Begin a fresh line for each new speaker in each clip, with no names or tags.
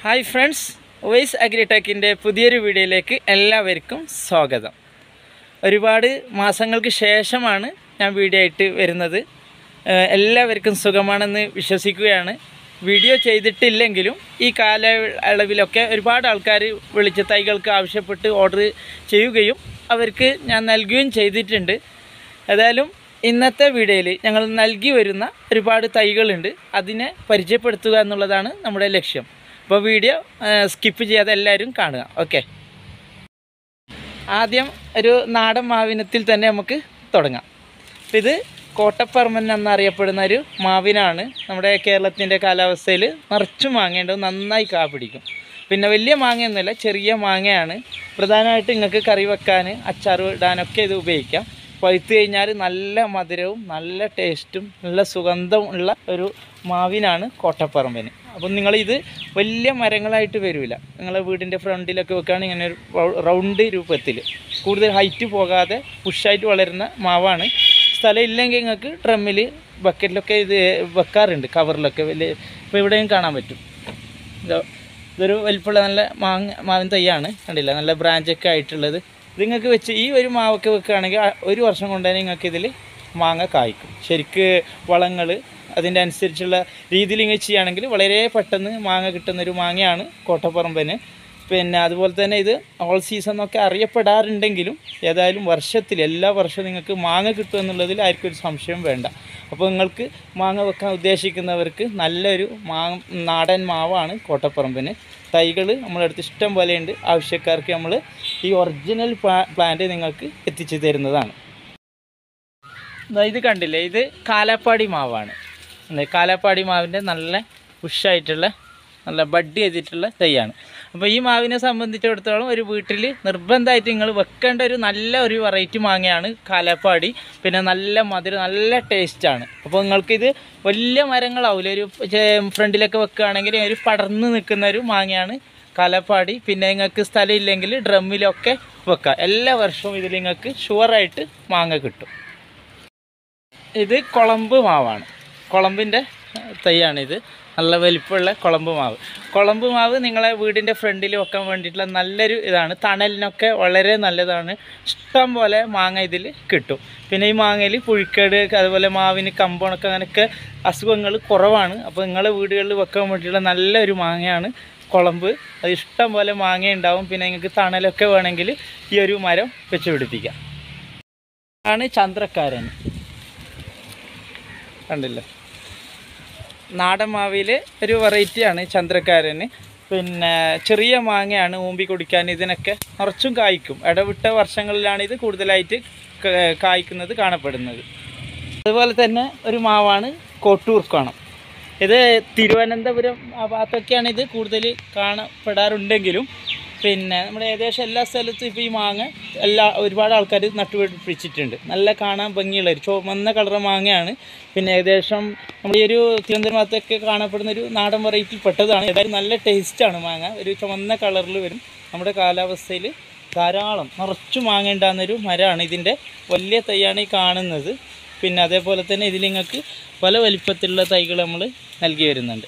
hi friends vice അഗ്രിടെക്കിൻ്റെ പുതിയൊരു വീഡിയോയിലേക്ക് എല്ലാവർക്കും സ്വാഗതം ഒരുപാട് മാസങ്ങൾക്ക് ശേഷമാണ് ഞാൻ വീഡിയോ ആയിട്ട് വരുന്നത് ഏഹ് എല്ലാവർക്കും സുഖമാണെന്ന് വിശ്വസിക്കുകയാണ് വീഡിയോ ചെയ്തിട്ടില്ലെങ്കിലും ഈ കാലയളവിലൊക്കെ ഒരുപാട് ആൾക്കാർ വിളിച്ച് തൈകൾക്ക് ആവശ്യപ്പെട്ട് ഓർഡർ ചെയ്യുകയും അവർക്ക് ഞാൻ നൽകുകയും ചെയ്തിട്ടുണ്ട് ഏതായാലും ഇന്നത്തെ വീഡിയോയിൽ ഞങ്ങൾ നൽകി വരുന്ന ഒരുപാട് തൈകളുണ്ട് അതിനെ പരിചയപ്പെടുത്തുക എന്നുള്ളതാണ് നമ്മുടെ ലക്ഷ്യം അപ്പോൾ വീഡിയോ സ്കിപ്പ് ചെയ്യാതെ എല്ലാവരും കാണുക ഓക്കെ ആദ്യം ഒരു നാടൻ മാവിനത്തിൽ തന്നെ നമുക്ക് തുടങ്ങാം അപ്പം ഇത് കോട്ടപ്പറമ്പൻ എന്നറിയപ്പെടുന്ന ഒരു മാവിനാണ് നമ്മുടെ കേരളത്തിൻ്റെ കാലാവസ്ഥയിൽ നിറച്ചും മാങ്ങയുണ്ട് നന്നായി കാ പിടിക്കും പിന്നെ വലിയ മാങ്ങയൊന്നുമില്ല ചെറിയ മാങ്ങയാണ് പ്രധാനമായിട്ട് നിങ്ങൾക്ക് കറി വെക്കാൻ അച്ചാർ ഇടാനൊക്കെ ഇത് ഉപയോഗിക്കാം പഴുത്ത് കഴിഞ്ഞാൽ നല്ല മധുരവും നല്ല ടേസ്റ്റും നല്ല സുഗന്ധവും ഉള്ള ഒരു മാവിനാണ് കോട്ടപ്പറമ്പന് അപ്പം നിങ്ങളിത് വലിയ മരങ്ങളായിട്ട് വരില്ല നിങ്ങളെ വീടിൻ്റെ ഫ്രണ്ടിലൊക്കെ വെക്കുകയാണെങ്കിൽ ഇങ്ങനെ ഒരു റൗ- റൗണ്ട് രൂപത്തിൽ കൂടുതൽ ഹൈറ്റ് പോകാതെ പുഷായിട്ട് വളരുന്ന മാവാണ് സ്ഥലം ഇല്ലെങ്കിൽ നിങ്ങൾക്ക് ഡ്രമ്മിൽ ബക്കറ്റിലൊക്കെ ഇത് വെക്കാറുണ്ട് കവറിലൊക്കെ വലിയ ഇപ്പോൾ ഇവിടെയും കാണാൻ പറ്റും ഇതോ ഇതൊരു വലിപ്പമുള്ള നല്ല മാങ്ങ മാവിൻ തൈയാണ് കണ്ടില്ല നല്ല ബ്രാഞ്ചൊക്കെ ആയിട്ടുള്ളത് ഇത് നിങ്ങൾക്ക് വെച്ച് ഈ ഒരു മാവൊക്കെ വെക്കുകയാണെങ്കിൽ ആ ഒരു വർഷം കൊണ്ട് തന്നെ നിങ്ങൾക്ക് ഇതിൽ മാങ്ങ കായ്ക്കും ശരിക്ക് വളങ്ങൾ അതിൻ്റെ അനുസരിച്ചുള്ള രീതിയിൽ ഇങ്ങനെ ചെയ്യുകയാണെങ്കിൽ വളരെ പെട്ടെന്ന് മാങ്ങ കിട്ടുന്നൊരു മാങ്ങയാണ് കോട്ടപ്പറമ്പന് പിന്നെ അതുപോലെ തന്നെ ഇത് ഓൾ സീസൺ എന്നൊക്കെ അറിയപ്പെടാറുണ്ടെങ്കിലും ഏതായാലും വർഷത്തിൽ എല്ലാ വർഷവും നിങ്ങൾക്ക് മാങ്ങ കിട്ടും എന്നുള്ളതിൽ ആർക്കും ഒരു സംശയം വേണ്ട അപ്പോൾ നിങ്ങൾക്ക് മാങ്ങ വെക്കാൻ ഉദ്ദേശിക്കുന്നവർക്ക് നല്ലൊരു മാ നാടൻ മാവാണ് കോട്ടപ്പറമ്പിന് തൈകൾ നമ്മളടുത്ത് ഇഷ്ടം പോലെയുണ്ട് ആവശ്യക്കാർക്ക് നമ്മൾ ഈ ഒറിജിനൽ പ്ലാന്റ് നിങ്ങൾക്ക് എത്തിച്ചു തരുന്നതാണ് ദാ ഇത് കണ്ടില്ലേ ഇത് കാലാപ്പാടി മാവാണ് അല്ലേ കാലാപ്പാടി മാവിൻ്റെ നല്ല ഉഷായിട്ടുള്ള നല്ല ബഡ് ചെയ്തിട്ടുള്ള തൈയാണ് അപ്പോൾ ഈ മാവിനെ സംബന്ധിച്ചിടത്തോളം ഒരു വീട്ടിൽ നിർബന്ധമായിട്ട് നിങ്ങൾ വെക്കേണ്ട ഒരു നല്ല ഒരു വെറൈറ്റി മാങ്ങയാണ് കാലാപ്പാടി പിന്നെ നല്ല മധുരം നല്ല ടേസ്റ്റാണ് അപ്പോൾ നിങ്ങൾക്കിത് വലിയ മരങ്ങളാവില്ല ഒരു ഫ്രണ്ടിലൊക്കെ വെക്കുകയാണെങ്കിൽ ഒരു പടർന്ന് നിൽക്കുന്ന ഒരു മാങ്ങയാണ് കാലാപ്പാടി പിന്നെ നിങ്ങൾക്ക് സ്ഥലം ഇല്ലെങ്കിൽ ഡ്രമ്മിലൊക്കെ വെക്കാം എല്ലാ വർഷവും ഇതിൽ നിങ്ങൾക്ക് ഷുവറായിട്ട് മാങ്ങ കിട്ടും ഇത് കുളമ്പ് മാവാണ് കുളമ്പിൻ്റെ തൈയാണിത് നല്ല വലിപ്പമുള്ള കുളമ്പ് മാവ് കുളമ്പ് മാവ് നിങ്ങളെ വീടിൻ്റെ ഫ്രണ്ടിൽ വെക്കാൻ വേണ്ടിയിട്ടുള്ള നല്ലൊരു ഇതാണ് തണലിനൊക്കെ വളരെ നല്ലതാണ് ഇഷ്ടം പോലെ മാങ്ങ ഇതിൽ കിട്ടും പിന്നെ ഈ മാങ്ങയിൽ പുഴുക്കേട് അതുപോലെ മാവിന് കമ്പോണൊക്കെ അങ്ങനെയൊക്കെ അസുഖങ്ങൾ കുറവാണ് അപ്പോൾ നിങ്ങളെ വീടുകളിൽ വെക്കാൻ വേണ്ടിയിട്ടുള്ള നല്ലൊരു മാങ്ങയാണ് കുളമ്പ് അത് ഇഷ്ടം പോലെ മാങ്ങ ഉണ്ടാവും പിന്നെ നിങ്ങൾക്ക് തണലൊക്കെ വേണമെങ്കിൽ ഈ ഒരു മരം വെച്ച് പിടിപ്പിക്കാം ആണ് ചന്ദ്രക്കാരൻ കണ്ടില്ലേ നാടൻ മാവിൽ ഒരു വെറൈറ്റിയാണ് ചന്ദ്രക്കാരന് പിന്നെ ചെറിയ മാങ്ങയാണ് ഊമ്പി കുടിക്കാൻ ഇതിനൊക്കെ നിറച്ചും കായ്ക്കും ഇടവിട്ട വർഷങ്ങളിലാണ് ഇത് കൂടുതലായിട്ട് ക- കായ്ക്കുന്നത് കാണപ്പെടുന്നത് അതുപോലെ തന്നെ ഒരു മാവാണ് കോട്ടൂർക്കോണം ഇത് തിരുവനന്തപുരം ആ ഭാഗത്തൊക്കെയാണ് ഇത് കൂടുതൽ കാണപ്പെടാറുണ്ടെങ്കിലും പിന്നെ നമ്മുടെ ഏകദേശം എല്ലാ സ്ഥലത്തും ഇപ്പോൾ ഈ മാങ്ങ എല്ലാ ഒരുപാട് ആൾക്കാർ നട്ടുപിടിപ്പിച്ചിട്ടുണ്ട് നല്ല കാണാൻ ഭംഗിയുള്ള ഒരു ചുവന്ന കളർ മാങ്ങയാണ് പിന്നെ ഏകദേശം നമ്മൾ ഈ ഒരു തിരുവനന്തപുരം ഭാഗത്തൊക്കെ കാണപ്പെടുന്ന ഒരു നാടൻ വെറൈറ്റി പെട്ടതാണ് ഏതായാലും നല്ല ടേസ്റ്റാണ് മാങ്ങ ഒരു ചുവന്ന കളറിൽ വരും നമ്മുടെ കാലാവസ്ഥയിൽ ധാരാളം നിറച്ചു മാങ്ങ ഉണ്ടാകുന്നൊരു മരമാണ് ഇതിൻ്റെ വലിയ തൈയാണ് ഈ കാണുന്നത് പിന്നെ അതേപോലെ തന്നെ ഇതിൽ നിങ്ങൾക്ക് പല വലിപ്പത്തിലുള്ള തൈകൾ നമ്മൾ നൽകി വരുന്നുണ്ട്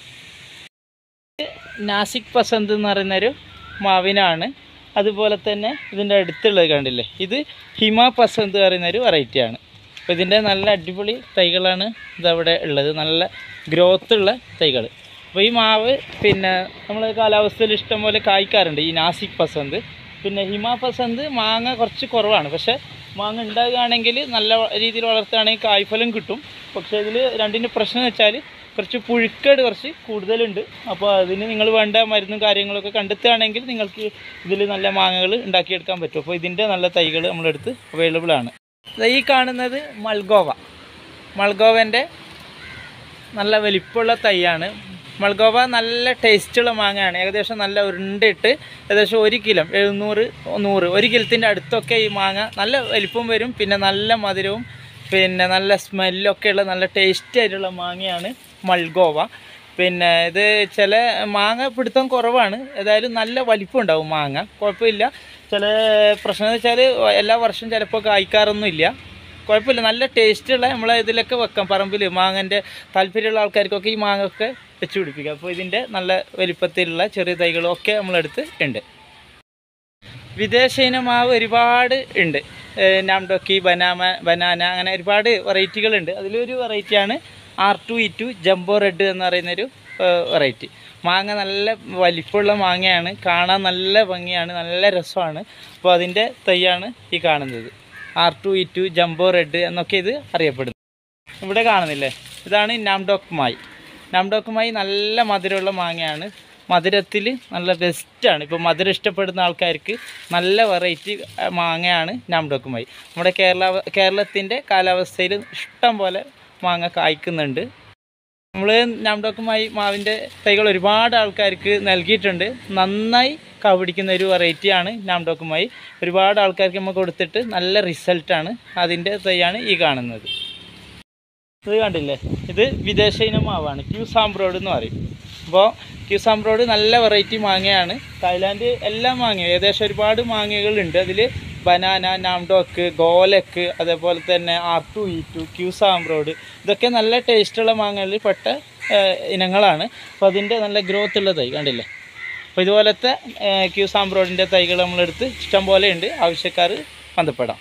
നാസിക് പസന്ത് എന്ന് പറയുന്നൊരു മാവിനാണ് അതുപോലെ തന്നെ ഇതിൻ്റെ അടുത്തുള്ളത് കണ്ടില്ലേ ഇത് ഹിമ പസന്ത് പറയുന്നൊരു വെറൈറ്റിയാണ് അപ്പോൾ ഇതിൻ്റെ നല്ല അടിപൊളി തൈകളാണ് ഇതവിടെ ഉള്ളത് നല്ല ഗ്രോത്ത് ഉള്ള തൈകൾ അപ്പോൾ ഈ മാവ് പിന്നെ നമ്മൾ കാലാവസ്ഥയിൽ ഇഷ്ടം പോലെ കായ്ക്കാറുണ്ട് ഈ നാസിക് പസന്ത് പിന്നെ ഹിമ പസന്ത് മാങ്ങ കുറച്ച് കുറവാണ് പക്ഷേ മാങ്ങ ഉണ്ടാകുകയാണെങ്കിൽ നല്ല രീതിയിൽ വളർത്തുകയാണെങ്കിൽ കായ്ഫലം കിട്ടും പക്ഷേ ഇതിൽ രണ്ടിൻ്റെ പ്രശ്നം എന്ന് വെച്ചാൽ കുറച്ച് പുഴുക്കേട് കുറച്ച് കൂടുതലുണ്ട് അപ്പോൾ അതിന് നിങ്ങൾ വേണ്ട മരുന്നും കാര്യങ്ങളൊക്കെ കണ്ടെത്തുകയാണെങ്കിൽ നിങ്ങൾക്ക് ഇതിൽ നല്ല മാങ്ങകൾ ഉണ്ടാക്കിയെടുക്കാൻ പറ്റും അപ്പോൾ ഇതിൻ്റെ നല്ല തൈകൾ നമ്മളെടുത്ത് അവൈലബിൾ ആണ് ദാ ഈ കാണുന്നത് മൾഗോവ മൾഗോവൻ്റെ നല്ല വലിപ്പമുള്ള തൈയാണ് മൾഗോവ നല്ല ടേസ്റ്റുള്ള മാങ്ങയാണ് ഏകദേശം നല്ല ഉരുണ്ടിട്ട് ഏകദേശം ഒരു കിലോ എഴുന്നൂറ് നൂറ് ഒരു കിലത്തിൻ്റെ അടുത്തൊക്കെ ഈ മാങ്ങ നല്ല വലിപ്പം വരും പിന്നെ നല്ല മധുരവും പിന്നെ നല്ല സ്മെല്ലൊക്കെ ഉള്ള നല്ല ടേസ്റ്റി ആയിട്ടുള്ള മാങ്ങയാണ് മൾഗോവ പിന്നെ ഇത് ചില മാങ്ങ പിടുത്തം കുറവാണ് ഏതായാലും നല്ല വലിപ്പം ഉണ്ടാവും മാങ്ങ കുഴപ്പമില്ല ചില പ്രശ്നം എന്ന് വെച്ചാൽ എല്ലാ വർഷവും ചിലപ്പോൾ കായ്ക്കാറൊന്നും ഇല്ല കുഴപ്പമില്ല നല്ല ടേസ്റ്റുള്ള നമ്മളെ ഇതിലൊക്കെ വെക്കാം പറമ്പിൽ മാങ്ങൻ്റെ താല്പര്യമുള്ള ആൾക്കാർക്കൊക്കെ ഈ മാങ്ങ ഒക്കെ വെച്ച് പിടിപ്പിക്കാം അപ്പോൾ ഇതിൻ്റെ നല്ല വലിപ്പത്തിലുള്ള ചെറിയ തൈകളും ഒക്കെ നമ്മളടുത്ത് ഉണ്ട് വിദേശ ഇനം മാവ് ഒരുപാട് ഉണ്ട് നാംഡോക്കി ബനാമ ബനാന അങ്ങനെ ഒരുപാട് വെറൈറ്റികളുണ്ട് അതിലൊരു വെറൈറ്റിയാണ് R two E two jumbo red എന്ന് പറയുന്നൊരു വെറൈറ്റി മാങ്ങ നല്ല വലിപ്പമുള്ള മാങ്ങയാണ് കാണാൻ നല്ല ഭംഗിയാണ് നല്ല രസമാണ് അപ്പോൾ അതിൻ്റെ തൈയാണ് ഈ കാണുന്നത് R two E two jumbo red എന്നൊക്കെ ഇത് അറിയപ്പെടുന്നു ഇവിടെ കാണുന്നില്ലേ ഇതാണ് നാംഡോക്ക് മായി നാംഡോക്ക് മായി നല്ല മധുരമുള്ള മാങ്ങയാണ് മധുരത്തിൽ നല്ല ബെസ്റ്റാണ് ഇപ്പോൾ മധുരം ഇഷ്ടപ്പെടുന്ന ആൾക്കാർക്ക് നല്ല വെറൈറ്റി മാങ്ങയാണ് നാംഡോക്ക് മായി നമ്മുടെ കേരള കേരളത്തിൻ്റെ കാലാവസ്ഥയിൽ ഇഷ്ടം പോലെ മാങ്ങ കായ്ക്കുന്നുണ്ട് നമ്മൾ നാംഡോക്കുമായി മാവിൻ്റെ തൈകൾ ഒരുപാട് ആൾക്കാർക്ക് നൽകിയിട്ടുണ്ട് നന്നായി കവടിക്കുന്ന ഒരു വെറൈറ്റിയാണ് നാംഡോക്കുമായി ഒരുപാട് ആൾക്കാർക്ക് നമ്മൾ കൊടുത്തിട്ട് നല്ല റിസൾട്ടാണ് അതിൻ്റെ തൈയാണ് ഈ കാണുന്നത് ഇത് കണ്ടില്ലേ ഇത് വിദേശ ഇനം മാവാണ് ക്യൂ സാംബ്രോഡ് എന്ന് പറയും അപ്പോൾ ക്യൂ സാംബ്രോഡ് നല്ല വെറൈറ്റി മാങ്ങയാണ് തായ്ലാൻഡ് എല്ലാ മാങ്ങയും ഏകദേശം ഒരുപാട് മാങ്ങകളുണ്ട് അതിൽ ബനാന നാംഡോക്ക് ഗോലക്ക് അതേപോലെ തന്നെ R two E two Q സാംബ്രോഡ് ഇതൊക്കെ നല്ല ടേസ്റ്റുള്ള മാങ്ങകളിൽ പെട്ട ഏഹ്, ഇനങ്ങളാണ് അപ്പോൾ അതിൻ്റെ നല്ല ഗ്രോത്ത് ഉള്ള തൈ കണ്ടില്ലേ അപ്പോൾ ഇതുപോലത്തെ ഏഹ്, ക്യൂ സാംബ്രോഡിൻ്റെ തൈകൾ നമ്മളെടുത്ത് ഇഷ്ടം പോലെ ഉണ്ട് ആവശ്യക്കാർ ബന്ധപ്പെടാം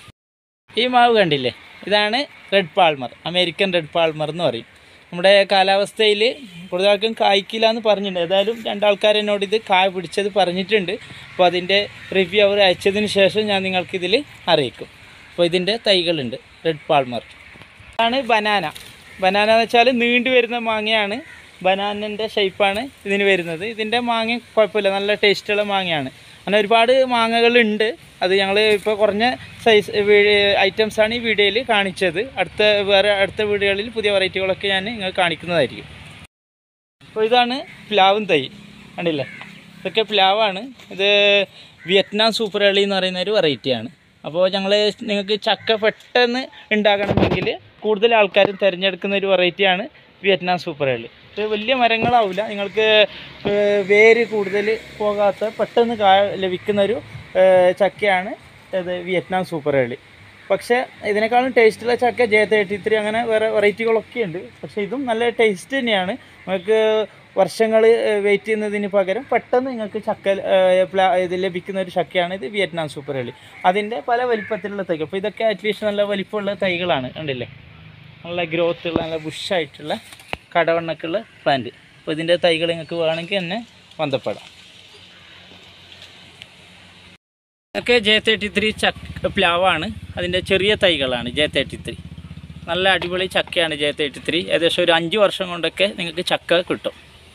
ഈ മാവ് കണ്ടില്ലേ ഇതാണ് red Palmer American red Palmer എന്ന് പറയും നമ്മുടെ കാലാവസ്ഥയിൽ കൂടുതലാൾക്കും കായ്ക്കില്ല എന്ന് പറഞ്ഞിട്ടുണ്ട് ഏതായാലും രണ്ടാൾക്കാർ എന്നോട് ഇത് കായ പിടിച്ചത് പറഞ്ഞിട്ടുണ്ട് അപ്പോൾ അതിൻ്റെ റിവ്യൂ അവർ അയച്ചതിന് ശേഷം ഞാൻ നിങ്ങൾക്കിതിൽ അറിയിക്കും അപ്പോൾ ഇതിൻ്റെ തൈകളുണ്ട് റെഡ് പാൾമർ ഇതാണ് ബനാന ബനാന എന്ന് വെച്ചാൽ നീണ്ടു വരുന്ന മാങ്ങയാണ് ബനാനൻ്റെ ഷേപ്പാണ് ഇതിന് വരുന്നത് ഇതിൻ്റെ മാങ്ങ കുഴപ്പമില്ല നല്ല ടേസ്റ്റുള്ള മാങ്ങയാണ് അങ്ങനെ ഒരുപാട് മാങ്ങകളുണ്ട് അത് ഞങ്ങൾ ഇപ്പോൾ കുറഞ്ഞ സൈസ് ഐറ്റംസാണ് ഈ വീഡിയോയിൽ കാണിച്ചത് അടുത്ത വേറെ അടുത്ത വീഡിയോകളിൽ പുതിയ വെറൈറ്റികളൊക്കെ ഞാൻ നിങ്ങൾ കാണിക്കുന്നതായിരിക്കും അപ്പോൾ ഇതാണ് പ്ലാവും തൈ കണ്ടില്ലേ ഇതൊക്കെ പ്ലാവാണ് ഇത് വിയറ്റ്നാം സൂപ്പർ എളി എന്ന് പറയുന്ന ഒരു വെറൈറ്റിയാണ് അപ്പോൾ ഞങ്ങൾ നിങ്ങൾക്ക് ചക്ക പെട്ടെന്ന് ഉണ്ടാക്കണമെങ്കിൽ കൂടുതൽ ആൾക്കാരും തിരഞ്ഞെടുക്കുന്ന ഒരു വെറൈറ്റിയാണ് വിയറ്റ്നാം സൂപ്പർ എളി ഇത് വലിയ മരങ്ങളാവില്ല നിങ്ങൾക്ക് ഏഹ്, വേര് കൂടുതൽ പോകാത്ത പെട്ടെന്ന് കാ ലഭിക്കുന്ന ഒരു ഏഹ്, ചക്കയാണ് ഇത് വിയറ്റ്നാം സൂപ്പർ എളി പക്ഷേ ഇതിനേക്കാളും ടേസ്റ്റുള്ള ചക്ക ജെ തേർട്ടി ത്രീ അങ്ങനെ വേറെ വെറൈറ്റികളൊക്കെ ഉണ്ട് പക്ഷേ ഇതും നല്ല ടേസ്റ്റ് തന്നെയാണ് നമുക്ക് വർഷങ്ങൾ വെയിറ്റ് ചെയ്യുന്നതിന് പകരം പെട്ടെന്ന് നിങ്ങൾക്ക് ചക്ക ഏഹ്, പ്ലാ- ഇത് ലഭിക്കുന്ന ഒരു ചക്കയാണ് ഇത് വിയറ്റ്നാം സൂപ്പർ എളി അതിൻ്റെ പല വലിപ്പത്തിലുള്ള തൈകൾ അപ്പോൾ ഇതൊക്കെ അറ്റ്ലീസ്റ്റ് നല്ല വലിപ്പമുള്ള തൈകളാണ് കണ്ടില്ലേ നല്ല ഗ്രോത്ത് ഉള്ള നല്ല ബുഷായിട്ടുള്ള കടവണ്ണക്കുള്ള പ്ലാന്റ് അപ്പോൾ ഇതിൻ്റെ തൈകൾ നിങ്ങൾക്ക് വേണമെങ്കിൽ തന്നെ ബന്ധപ്പെടാം ഒക്കെ ജെ തേർട്ടി ത്രീ ചക്ക പ്ലാവാണ് അതിൻ്റെ ചെറിയ തൈകളാണ് ജെ തേർട്ടി ത്രീ നല്ല അടിപൊളി ചക്കയാണ് ജെ തേർട്ടി ത്രീ ഏകദേശം ഒരു അഞ്ച് വർഷം കൊണ്ടൊക്കെ നിങ്ങൾക്ക് ചക്ക കിട്ടും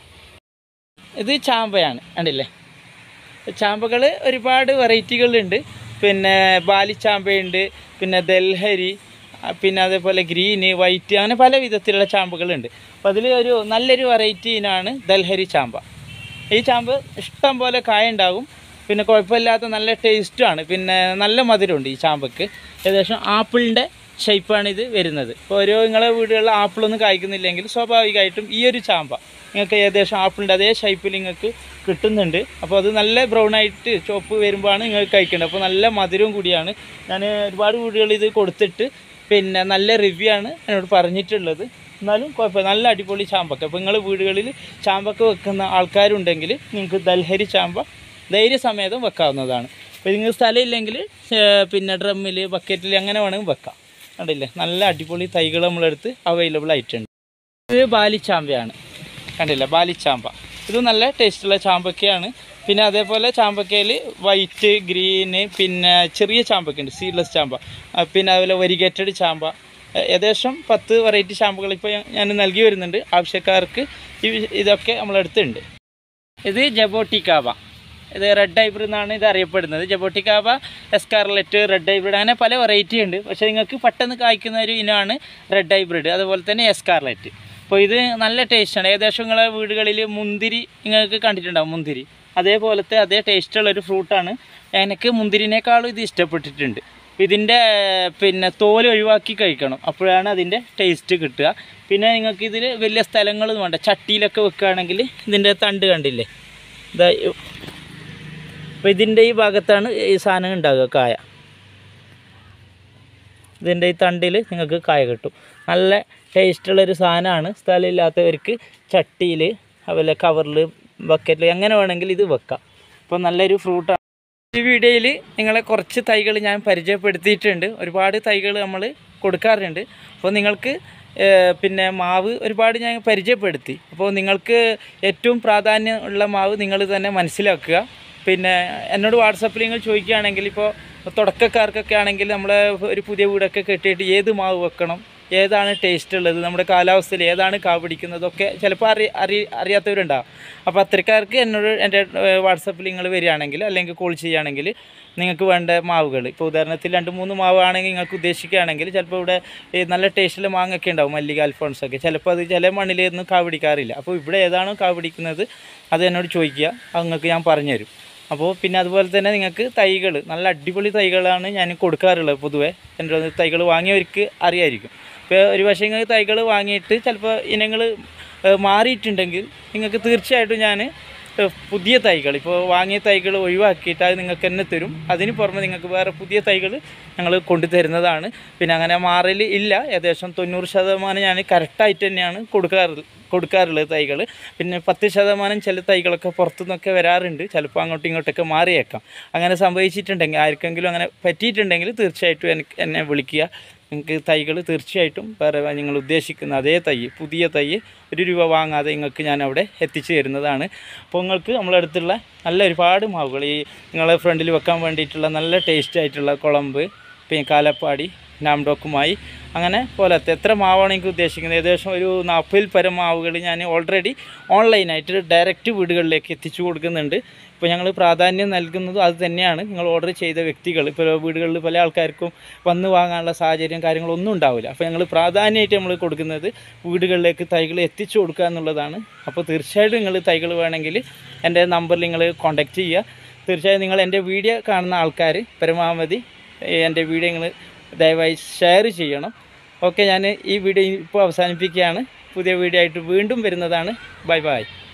ഇത് ചാമ്പയാണ് കണ്ടില്ലേ ചാമ്പകൾ ഒരുപാട് വെറൈറ്റികളുണ്ട് പിന്നെ ബാലിച്ചാമ്പയുണ്ട് പിന്നെ ദൽഹരി ആ, പിന്നെ അതേപോലെ ഗ്രീന് വൈറ്റ് അങ്ങനെ പല വിധത്തിലുള്ള ചാമ്പകളുണ്ട് അപ്പോൾ അതിൽ ഒരു നല്ലൊരു വെറൈറ്റി ഇനാണ് ദൽഹരി ചാമ്പ ഈ ചാമ്പ് ഇഷ്ടം പോലെ കായ ഉണ്ടാകും പിന്നെ കുഴപ്പമില്ലാത്ത നല്ല ടേസ്റ്റുമാണ് പിന്നെ നല്ല മധുരമുണ്ട് ഈ ചാമ്പക്ക് ഏകദേശം ആപ്പിളിൻ്റെ ഷേപ്പാണ് ഇത് വരുന്നത് ഇപ്പോൾ ഓരോ നിങ്ങളെ വീടുകളിൽ ആപ്പിളൊന്നും കായ്ക്കുന്നില്ലെങ്കിൽ സ്വാഭാവികമായിട്ടും ഈ ഒരു ചാമ്പ നിങ്ങൾക്ക് ഏകദേശം ആപ്പിളിൻ്റെ അതേ ഷേപ്പിൽ നിങ്ങൾക്ക് കിട്ടുന്നുണ്ട് അപ്പോൾ അത് നല്ല ബ്രൗൺ ആയിട്ട് ചോപ്പ് വരുമ്പോഴാണ് നിങ്ങൾക്ക് കഴിക്കേണ്ടത് അപ്പോൾ നല്ല മധുരവും കൂടിയാണ് ഞാൻ ഒരുപാട് വീടുകളിൽ ഇത് കൊടുത്തിട്ട് പിന്നെ നല്ല റിവ്യൂ ആണ് എന്നോട് പറഞ്ഞിട്ടുള്ളത് എന്നാലും കുഴപ്പമില്ല നല്ല അടിപൊളി ചാമ്പക്ക അപ്പോൾ നിങ്ങൾ വീടുകളിൽ ചാമ്പക്ക വെക്കുന്ന ആൾക്കാരുണ്ടെങ്കിൽ നിങ്ങൾക്ക് ദൽഹരി ചാമ്പ ധൈര്യസമേതം വെക്കാവുന്നതാണ് അപ്പോൾ നിങ്ങൾക്ക് സ്ഥലമില്ലെങ്കിൽ ഏർ പിന്നെ ഡ്രമ്മിൽ ബക്കറ്റിൽ അങ്ങനെ വേണമെങ്കിൽ വെക്കാം കണ്ടില്ലേ നല്ല അടിപൊളി തൈകൾ നമ്മളെടുത്ത് അവൈലബിൾ ആയിട്ടുണ്ട് ഇത് ബാലിച്ചാമ്പയാണ് കണ്ടില്ല ബാലിച്ചാമ്പ ഇത് നല്ല ടേസ്റ്റുള്ള ചാമ്പക്കയാണ് പിന്നെ അതേപോലെ ചാമ്പക്കയിൽ വൈറ്റ് ഗ്രീന് പിന്നെ ചെറിയ ചാമ്പക്കയുണ്ട് സീഡ്ലെസ് ചാമ്പ ആ, പിന്നെ അതുപോലെ വരിഗേറ്റഡ് ചാമ്പ ഏ- ഏകദേശം പത്ത് വെറൈറ്റി ചാമ്പകൾ ഇപ്പോൾ ഞാൻ നൽകി വരുന്നുണ്ട് ആവശ്യക്കാർക്ക് ഈ ഇതൊക്കെ നമ്മളടുത്തുണ്ട് ഇത് ജബോട്ടിക്കാവ ഇത് റെഡ് ഹൈബ്രിഡ് എന്നാണ് ഇത് അറിയപ്പെടുന്നത് ജബോട്ടിക്കാവ എസ്കാർലെറ്റ് റെഡ് ഹൈബ്രിഡ് അങ്ങനെ പല വെറൈറ്റി ഉണ്ട് പക്ഷേ നിങ്ങൾക്ക് പെട്ടെന്ന് കായ്ക്കുന്ന ഒരു ഇനമാണ് റെഡ് ഹൈബ്രിഡ് അതുപോലെ തന്നെ എസ്കാർലെറ്റ് അപ്പോൾ ഇത് നല്ല ടേസ്റ്റാണ് ഏകദേശം നിങ്ങളെ വീടുകളിൽ മുന്തിരി നിങ്ങൾക്ക് കണ്ടിട്ടുണ്ടാവും മുന്തിരി അതേപോലത്തെ അതേ ടേസ്റ്റുള്ള ഒരു ഫ്രൂട്ടാണ് എനിക്ക് മുന്തിരിനേക്കാളും ഇത് ഇഷ്ടപ്പെട്ടിട്ടുണ്ട് ഇതിൻ്റെ പിന്നെ തോല് ഒഴിവാക്കി കഴിക്കണം അപ്പോഴാണ് അതിൻ്റെ ടേസ്റ്റ് കിട്ടുക പിന്നെ നിങ്ങൾക്ക് ഇതിൽ വലിയ സ്ഥലങ്ങളൊന്നും വേണ്ട ചട്ടിയിലൊക്കെ വെക്കുകയാണെങ്കിൽ ഇതിൻ്റെ തണ്ട് കണ്ടില്ലേ ഇതാ അപ്പോൾ ഇതിൻ്റെ ഈ ഭാഗത്താണ് ഈ സാധനം ഉണ്ടാകുക കായ ഇതിൻ്റെ ഈ തണ്ടിൽ നിങ്ങൾക്ക് കായ കിട്ടും നല്ല ടേസ്റ്റുള്ളൊരു സാധനമാണ് സ്ഥലമില്ലാത്തവർക്ക് ചട്ടിയിൽ അതുപോലെ കവറിൽ ബക്കറ്റിൽ എങ്ങനെ വേണമെങ്കിൽ ഇത് വെക്കാം അപ്പോൾ നല്ലൊരു ഫ്രൂട്ടാണ് ഈ വീഡിയോയിൽ നിങ്ങളെ കുറച്ച് തൈകൾ ഞാൻ പരിചയപ്പെടുത്തിയിട്ടുണ്ട് ഒരുപാട് തൈകൾ നമ്മൾ കൊടുക്കാറുണ്ട് അപ്പോൾ നിങ്ങൾക്ക് ഏർ, പിന്നെ മാവ് ഒരുപാട് ഞാൻ പരിചയപ്പെടുത്തി അപ്പോൾ നിങ്ങൾക്ക് ഏറ്റവും പ്രാധാന്യം ഉള്ള മാവ് നിങ്ങൾ തന്നെ മനസ്സിലാക്കുക പിന്നെ എന്നോട് വാട്സപ്പിൽ നിങ്ങൾ ചോദിക്കുകയാണെങ്കിൽ ഇപ്പോൾ തുടക്കക്കാർക്കൊക്കെ ആണെങ്കിൽ നമ്മൾ ഒരു പുതിയ വീടൊക്കെ കെട്ടിയിട്ട് ഏത് മാവ് വെക്കണം ഏതാണ് ടേസ്റ്റ് ഉള്ളത് നമ്മുടെ കാലാവസ്ഥയിൽ ഏതാണ് കാ പിടിക്കുന്നതൊക്കെ ചിലപ്പോൾ അറി അറി അറിയാത്തവരുണ്ടാവും അപ്പോൾ അത്തരക്കാർക്ക് എന്നോട് എൻ്റെ വാട്സപ്പിൽ നിങ്ങൾ വരികയാണെങ്കിൽ അല്ലെങ്കിൽ കോൾ ചെയ്യുകയാണെങ്കിൽ നിങ്ങൾക്ക് വേണ്ട മാവുകൾ ഇപ്പോൾ ഉദാഹരണത്തിൽ രണ്ട് മൂന്ന് മാവ് ആണെങ്കിൽ നിങ്ങൾക്ക് ഉദ്ദേശിക്കുകയാണെങ്കിൽ ചിലപ്പോൾ ഇവിടെ ഈ നല്ല ടേസ്റ്റിൽ മാങ്ങൊക്കെ ഉണ്ടാവും മല്ലിക അൽഫോൺസൊക്കെ ചിലപ്പോൾ അത് ചില മണ്ണിലൊന്നും കാ പിടിക്കാറില്ല അപ്പോൾ ഇവിടെ ഏതാണോ കാ പിടിക്കുന്നത് അത് എന്നോട് ചോദിക്കുക അത് നിങ്ങൾക്ക് ഞാൻ പറഞ്ഞുതരും അപ്പോൾ പിന്നെ അതുപോലെ തന്നെ നിങ്ങൾക്ക് തൈകൾ നല്ല അടിപൊളി തൈകളാണ് ഞാൻ കൊടുക്കാറുള്ളത് പൊതുവേ എൻ്റെ തൈകൾ വാങ്ങിയവർക്ക് അറിയായിരിക്കും ഇപ്പോൾ ഒരു പക്ഷേ നിങ്ങൾക്ക് തൈകൾ വാങ്ങിയിട്ട് ചിലപ്പോൾ ഇനങ്ങൾ മാറിയിട്ടുണ്ടെങ്കിൽ നിങ്ങൾക്ക് തീർച്ചയായിട്ടും ഞാൻ പുതിയ തൈകൾ ഇപ്പോൾ വാങ്ങിയ തൈകൾ ഒഴിവാക്കിയിട്ട് അത് നിങ്ങൾക്ക് തന്നെ തരും അതിന് പുറമെ നിങ്ങൾക്ക് വേറെ പുതിയ തൈകൾ ഞങ്ങൾ കൊണ്ടുതരുന്നതാണ് പിന്നെ അങ്ങനെ മാറൽ ഇല്ല ഏകദേശം തൊണ്ണൂറ് ശതമാനം ഞാൻ കറക്റ്റായിട്ട് തന്നെയാണ് കൊടുക്കാറ് കൊടുക്കാറുള്ളത് തൈകൾ പിന്നെ പത്ത് ശതമാനം ചില തൈകളൊക്കെ പുറത്തുനിന്നൊക്കെ വരാറുണ്ട് ചിലപ്പോൾ അങ്ങോട്ടും ഇങ്ങോട്ടൊക്കെ മാറിയേക്കാം അങ്ങനെ സംഭവിച്ചിട്ടുണ്ടെങ്കിൽ ആർക്കെങ്കിലും അങ്ങനെ പറ്റിയിട്ടുണ്ടെങ്കിൽ തീർച്ചയായിട്ടും എനിക്ക് എന്നെ വിളിക്കുക നിങ്ങൾക്ക് തൈകൾ തീർച്ചയായിട്ടും വേറെ നിങ്ങൾ ഉദ്ദേശിക്കുന്ന അതേ തൈ പുതിയ തൈ ഒരു രൂപ വാങ്ങാതെ നിങ്ങൾക്ക് ഞാൻ അവിടെ എത്തിച്ചു തരുന്നതാണ് അപ്പോൾ നിങ്ങൾക്ക് നമ്മളെ അടുത്തുള്ള നല്ല ഒരുപാട് മാവുകൾ ഈ നിങ്ങളെ ഫ്രണ്ടിൽ വെക്കാൻ വേണ്ടിയിട്ടുള്ള നല്ല ടേസ്റ്റ് ആയിട്ടുള്ള കുളമ്പ് പിന്നെ കാലപ്പാടി നാംഡോക്കുമായി അങ്ങനെ പോലത്തെ എത്ര മാവാണ് എനിക്ക് ഉദ്ദേശിക്കുന്നത് ഏകദേശം ഒരു നാൽപ്പതിൽ പരം മാവുകൾ ഞാൻ ഓൾറെഡി ഓൺലൈനായിട്ട് ഡയറക്റ്റ് വീടുകളിലേക്ക് എത്തിച്ചു കൊടുക്കുന്നുണ്ട് ഇപ്പോൾ ഞങ്ങൾ പ്രാധാന്യം നൽകുന്നതും അത് തന്നെയാണ് നിങ്ങൾ ഓർഡർ ചെയ്ത വ്യക്തികൾ ഇപ്പോൾ വീടുകളിൽ പല ആൾക്കാർക്കും വന്ന് വാങ്ങാനുള്ള സാഹചര്യം കാര്യങ്ങളൊന്നും ഉണ്ടാവില്ല അപ്പോൾ ഞങ്ങൾ പ്രാധാന്യമായിട്ട് നമ്മൾ കൊടുക്കുന്നത് വീടുകളിലേക്ക് തൈകൾ എത്തിച്ചു കൊടുക്കുക എന്നുള്ളതാണ് അപ്പോൾ തീർച്ചയായിട്ടും നിങ്ങൾ തൈകൾ വേണമെങ്കിൽ എൻ്റെ നമ്പറിൽ നിങ്ങൾ കോൺടാക്റ്റ് ചെയ്യുക തീർച്ചയായും നിങ്ങൾ എൻ്റെ വീഡിയോ കാണുന്ന ആൾക്കാർ പരമാവധി ഏ, എൻ്റെ വീഡിയോ നിങ്ങൾ ദയവായി ഷെയർ ചെയ്യണം ഓക്കെ ഞാൻ ഈ വീഡിയോ ഇപ്പോൾ അവസാനിപ്പിക്കുകയാണ് പുതിയ വീഡിയോ ആയിട്ട് വീണ്ടും വരുന്നതാണ് ബൈ ബൈ